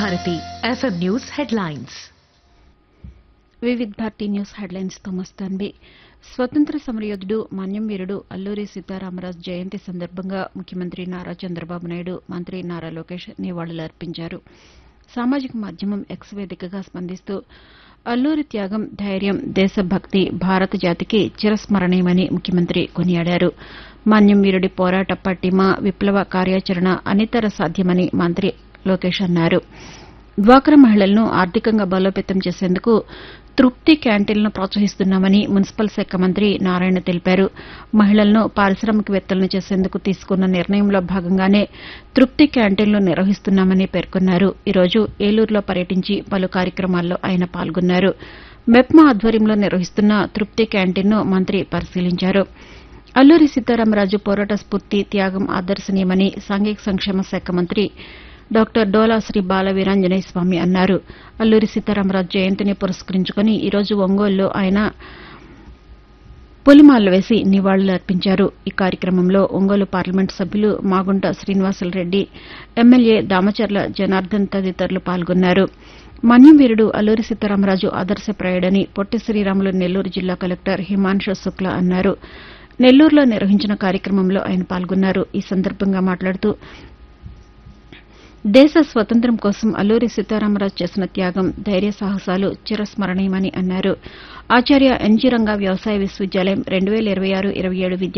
Bharati FM news headlines Vividh Bharati news headlines తో మస్తాన్బి స్వతంత్ర సమరయోధుడు మన్యం వీరుడు అల్లూరి సీతారామరాజు జయంతి సందర్భంగా ముఖ్యమంత్రి నారా చంద్రబాబు నాయుడు మంత్రి నారా లోకేష్ నివాళులర్పించారు సామాజిక మాధ్యమం ఎక్స్ వేదికగా స్పందిస్తూ అల్లూరి త్యాగం ధైర్యం దేశభక్తి భారత జాతికి చిరస్మరణీయమని ముఖ్యమంత్రి కొనియాడారు మన్యం వీరుడి పోరాట పట్టిమ విప్లవ కార్యాచరణ అనితర సాధ్యమని మంత్రి లోకేష్ అన్నారు డ్వాక్రా మహిళలను ఆర్థికంగా బలోపేతం చేసేందుకు తృప్తి క్యాంటీన్లను ప్రోత్సహిస్తున్నామని మున్సిపల్ శాఖ మంత్రి నారాయణ తెలిపారు మహిళలను పారిశ్రామికవేత్తలను చేసేందుకు తీసుకున్న నిర్ణయంలో భాగంగానే తృప్తి క్యాంటీన్లు నిర్వహిస్తున్నామని పేర్కొన్నారు ఈరోజు ఏలూరులో పర్యటించి పలు కార్యక్రమాల్లో ఆయన పాల్గొన్నారు మెప్మా ఆధ్వర్యంలో నిర్వహిస్తున్న తృప్తి క్యాంటీన్ను మంత్రి పరిశీలించారు అల్లూరి సీతారామరాజు పోరాట స్ఫూర్తి త్యాగం ఆదర్శనీయమని సాంఘిక సంక్షేమ శాఖ మంత్రి డాక్టర్ డోలా శ్రీ బాల వీరాంజనేయ స్వామి అన్నారు అల్లూరి సీతారామరాజు జయంతిని పురస్కరించుకుని ఈరోజు ఒంగోలులో ఆయన పులిమాలలు వేసి నివాళులర్పించారు ఈ కార్యక్రమంలో ఒంగోలు పార్లమెంటు సభ్యులు మాగుంట శ్రీనివాసులరెడ్డి ఎమ్మెల్యే దామచర్ల జనార్దన్ తదితరులు పాల్గొన్నారు మన్యం వీరుడు అల్లూరి సీతారామరాజు ఆదర్శప్రాయుడని పొట్టి శ్రీరాములు నెల్లూరు జిల్లా కలెక్టర్ హిమాంశు శుక్లా అన్నారు నెల్లూరులో నిర్వహించిన కార్యక్రమంలో ఆయన పాల్గొన్నారు ఈ సందర్భంగా మాట్లాడుతూ దేశ స్వతంత్రం కోసం అల్లూరి సీతారామరాజు చేసిన త్యాగం ధైర్య సాహసాలు చిరస్మరణీయమని అన్నారు ఆచార్య ఎన్జీ రంగా వ్యవసాయ విశ్వవిద్యాలయం రెండు వేల ఇరవై ఆరు ఇరవై ఏడు